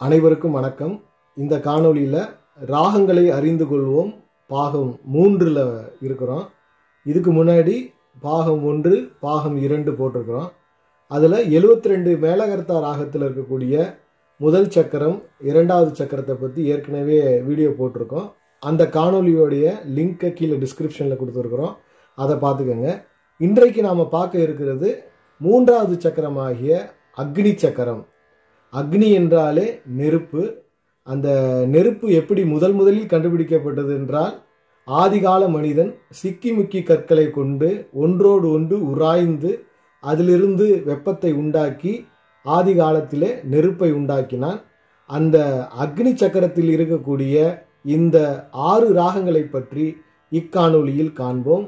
அனைவருக்கும் வணக்கம் இந்த காணொளியில் ராகங்களை அறிந்து கொள்வோம் பாகம் மூன்றில் இருக்கிறோம் இதுக்கு முன்னாடி பாகம் ஒன்று பாகம் இரண்டு போட்டிருக்கிறோம் அதில் 72 ரெண்டு மேலகர்த்தா ராகத்தில் இருக்கக்கூடிய முதல் சக்கரம் இரண்டாவது சக்கரத்தை பற்றி ஏற்கனவே வீடியோ போட்டிருக்கோம் அந்த காணொளியோடைய லிங்கை கீழே டிஸ்கிரிப்ஷனில் கொடுத்துருக்குறோம் அதை பார்த்துக்கோங்க இன்றைக்கு நாம் பார்க்க இருக்கிறது மூன்றாவது சக்கரமாகிய அக்னி சக்கரம் அக்னி என்றாலே நெருப்பு அந்த நெருப்பு எப்படி முதல் முதலில் கண்டுபிடிக்கப்பட்டது என்றால் ஆதிகால மனிதன் சிக்கி முக்கி கற்களை கொண்டு ஒன்றோடு ஒன்று உராய்ந்து அதிலிருந்து வெப்பத்தை உண்டாக்கி ஆதி காலத்திலே நெருப்பை உண்டாக்கினான் அந்த அக்னி சக்கரத்தில் இருக்கக்கூடிய இந்த ஆறு ராகங்களை பற்றி இக்காணொளியில் காண்போம்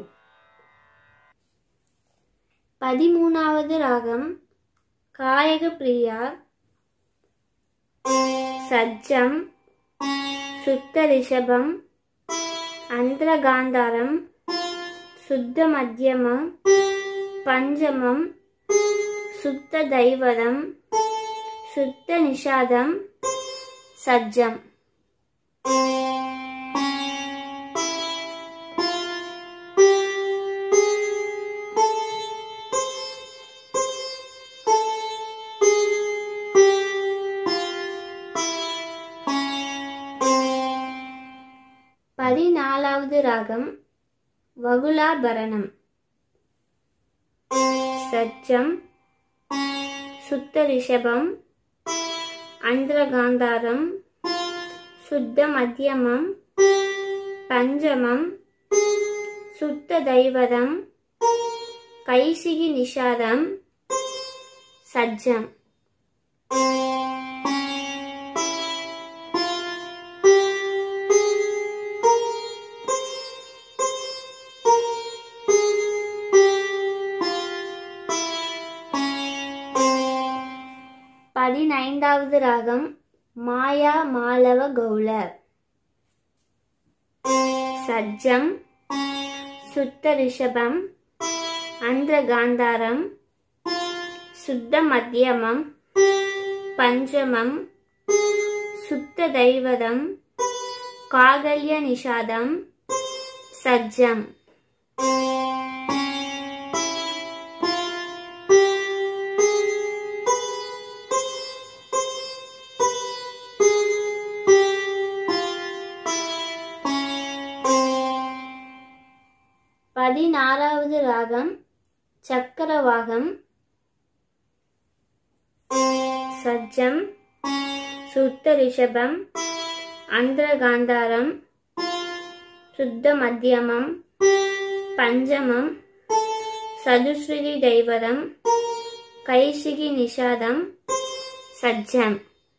பதிமூணாவது ராகம் காயக பிரியா சஜ்ஜம் சுத்த ரிஷபம் அந்திரகாந்தாரம் சுத்த மத்தியமம் பஞ்சமம் சுத்த தைவதம் சுத்த நிஷாதம் சஜ்ஜம் பதினாலாவது ராகம் வகுலாபரணம் சஜ்ஜம் சுத்த ரிஷபம் அந்திரகாந்தாரம் சுத்த மத்தியமம் பஞ்சமம் சுத்த தைவதம் கைசிகி நிஷாதம் சஜ்ஜம் பதினைந்தாவது ராகம் மாயா மாலவ கௌல சஜ்ஜம் சுத்த ரிஷபம் அந்திரகாந்தாரம் சுத்த மத்தியமம் பஞ்சமம் சுத்த தைவதம் காகல்ய நிஷாதம் சஜ்ஜம் பதினாறாவது ராகம் சக்கரவாகம் சஜ்ஜம் சுத்த ரிஷபம் அந்திரகாந்தாரம் சுத்த மத்தியமம் பஞ்சமம் சதுஸ்ருதி தெய்வதம் கைசிகி நிஷாதம் சஜ்ஜம்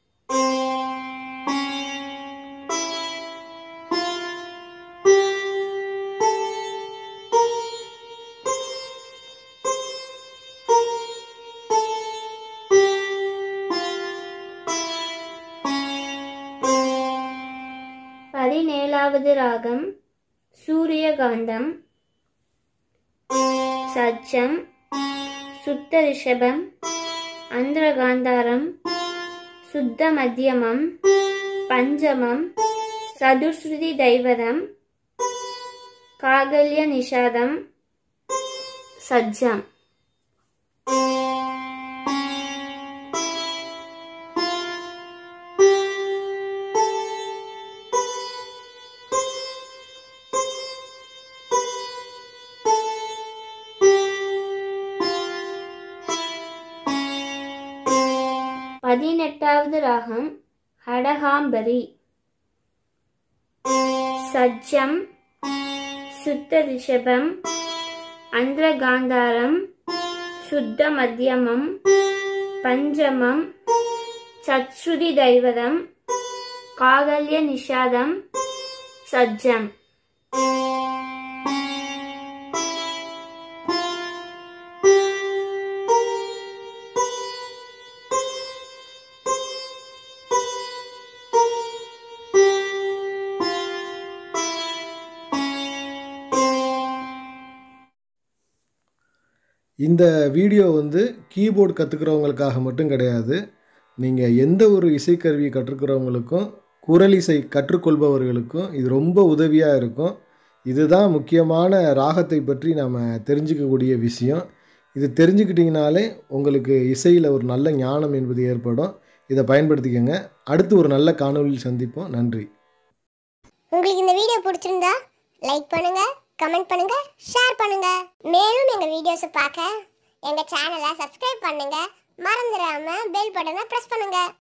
பதினேழாவது ராகம் சூரியகாந்தம் சஜ்ஜம் சுத்த ரிஷபம் அந்திரகாந்தாரம் சுத்த மத்தியமம் பஞ்சமம் சதுஸ்ருதி தைவதம் காகல்ய நிஷாதம் சஜ்ஜம் பதினெட்டாவது ராகம் ஹடகாம்பரி சஜ்ஜம் சுத்த ரிஷபம் அந்திரகாந்தாரம் சுத்த மத்தியமம் பஞ்சமம் சத்ஸ்ருதி தைவதம் காகல்ய நிஷாதம் சஜ்ஜம் இந்த வீடியோ வந்து கீபோர்டு கற்றுக்கிறவங்களுக்காக மட்டும் கிடையாது நீங்கள் எந்த ஒரு இசைக்கருவி கற்றுக்கிறவங்களுக்கும் குரல் இசை கற்றுக்கொள்பவர்களுக்கும் இது ரொம்ப உதவியாக இருக்கும் இதுதான் முக்கியமான ராகத்தை பற்றி நாம் தெரிஞ்சுக்கக்கூடிய விஷயம் இது தெரிஞ்சுக்கிட்டிங்கனாலே உங்களுக்கு இசையில் ஒரு நல்ல ஞானம் என்பது ஏற்படும் இதை பயன்படுத்திக்கங்க அடுத்து ஒரு நல்ல காணொளியில் சந்திப்போம் நன்றி உங்களுக்கு இந்த வீடியோ பிடிச்சிருந்தா லைக் பண்ணுங்க கமெண்ட் பண்ணுங்க ஷேர் பண்ணுங்க மேலும் எங்க வீடியோஸை பார்க்க எங்க சேனலை சப்ஸ்கிரைப் பண்ணுங்க மறந்துடாம பெல் பட்டனை பிரஸ் பண்ணுங்க